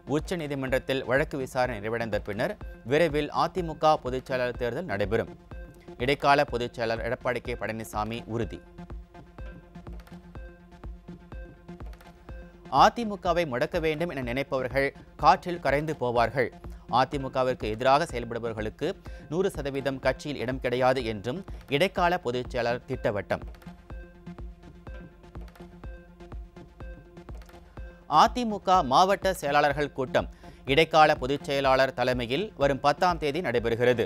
உச்சநீதிமன்றத்தில் வழக்கு விசாரணை நிறைவடைந்த பின்னர் விரைவில் அதிமுக பொதுச் செயலாளர் தேர்தல் நடைபெறும் இடைக்கால பொதுச் செயலாளர் எடப்பாடி கே பழனிசாமி உறுதி அதிமுகவை முடக்க வேண்டும் என நினைப்பவர்கள் காற்றில் கரைந்து போவார்கள் அதிமுகவிற்கு எதிராக செயல்படுபவர்களுக்கு நூறு சதவீதம் கட்சியில் இடம் கிடையாது என்றும் இடைக்கால பொதுச் செயலாளர் திட்டவட்டம் அதிமுக மாவட்ட செயலாளர்கள் கூட்டம் இடைக்கால பொதுச் செயலாளர் தலைமையில் வரும் பத்தாம் தேதி நடைபெறுகிறது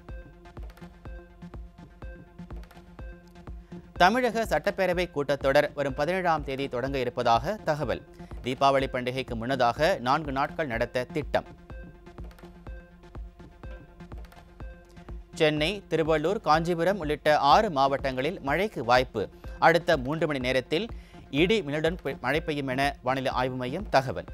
தமிழக சட்டப்பேரவை கூட்டத்தொடர் வரும் பதினேழாம் தேதி தொடங்க இருப்பதாக தகவல் தீபாவளி பண்டிகைக்கு முன்னதாக நான்கு நாட்கள் நடத்த திட்டம் சென்னை திருவள்ளூர் காஞ்சிபுரம் உள்ளிட்ட ஆறு மாவட்டங்களில் மழைக்கு வாய்ப்பு அடுத்த மூன்று மணி நேரத்தில் இடி மின்னலுடன் பெ- மழை பெய்யும் என வானிலை ஆய்வு மையம் தகவல்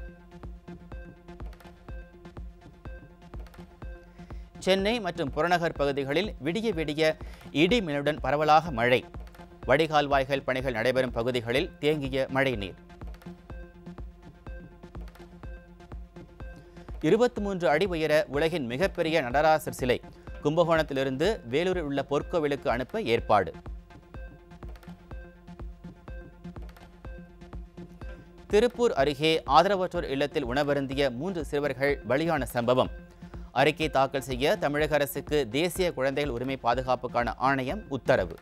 சென்னை மற்றும் புறநகர் பகுதிகளில் விடிய விடிய இடி மின்னலுடன் பரவலாக மழை வடிகால்வாய்கள் பணிகள் நடைபெறும் பகுதிகளில் தேங்கிய மழைநீர் இருபத்தி மூன்று அடி உயர உலகின் மிகப்பெரிய நடராசர் சிலை கும்பகோணத்திலிருந்து வேலூரில் உள்ள பொற்கோவிலுக்கு அனுப்ப ஏற்பாடு திருப்பூர் அருகே ஆதரவற்றோர் இல்லத்தில் உணவருந்திய மூன்று சிறுவர்கள் பலியான சம்பவம் அறிக்கை தாக்கல் செய்ய தமிழக அரசுக்கு தேசிய குழந்தைகள் உரிமை பாதுகாப்புக்கான ஆணையம் உத்தரவு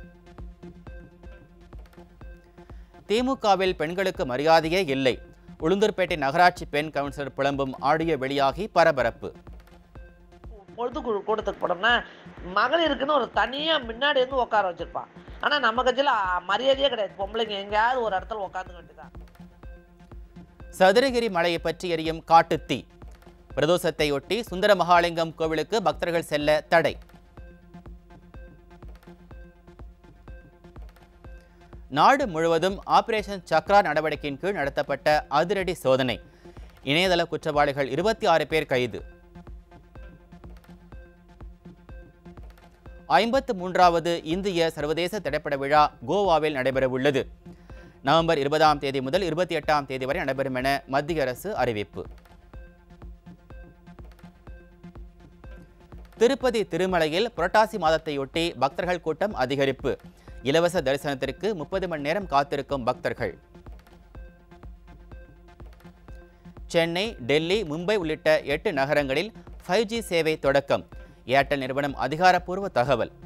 திமுகவில் பெண்களுக்கு மரியாதையே இல்லை உளுந்தூர்பேட்டை நகராட்சி பெண் கவுன்சிலர் புலம்பும் ஆடியோ வெளியாகி பரபரப்பு பொழுதுக்குழு கூட்டத்துக்கு போனோம்னா மகளிருக்குன்னு ஒரு தனியாக முன்னாடி இருந்து உட்கார வச்சிருப்பான் ஆனால் நம்ம கட்சியில் மரியாதையே கிடையாது பொம்பளைங்க எங்கேயாவது ஒரு இடத்துல உட்காந்து வேண்டியதான் சதுரகிரி மலையை பற்றி எரியும் காட்டுத்தீ பிரதோஷத்தையொட்டி சுந்தர மகாலிங்கம் கோவிலுக்கு பக்தர்கள் செல்ல தடை நாடு முழுவதும் ஆபரேஷன் சக்ரா நடவடிக்கையின் கீழ் நடத்தப்பட்ட அதிரடி சோதனை இணையதள குற்றவாளிகள் இருபத்தி ஆறு பேர் கைது ஐம்பத்து மூன்றாவது இந்திய சர்வதேச திரைப்பட விழா கோவாவில் நடைபெறவுள்ளது நவம்பர் இருபதாம் தேதி முதல் இருபத்தி எட்டாம் தேதி வரை நடைபெறும் என மத்திய அரசு அறிவிப்பு திருப்பதி திருமலையில் புரட்டாசி மாதத்தையொட்டி பக்தர்கள் கூட்டம் அதிகரிப்பு இலவச தரிசனத்திற்கு முப்பது மணி நேரம் காத்திருக்கும் பக்தர்கள் சென்னை டெல்லி மும்பை உள்ளிட்ட எட்டு நகரங்களில் ஃபைவ் ஜி சேவை தொடக்கம் ஏர்டெல் நிறுவனம் அதிகாரப்பூர்வ தகவல்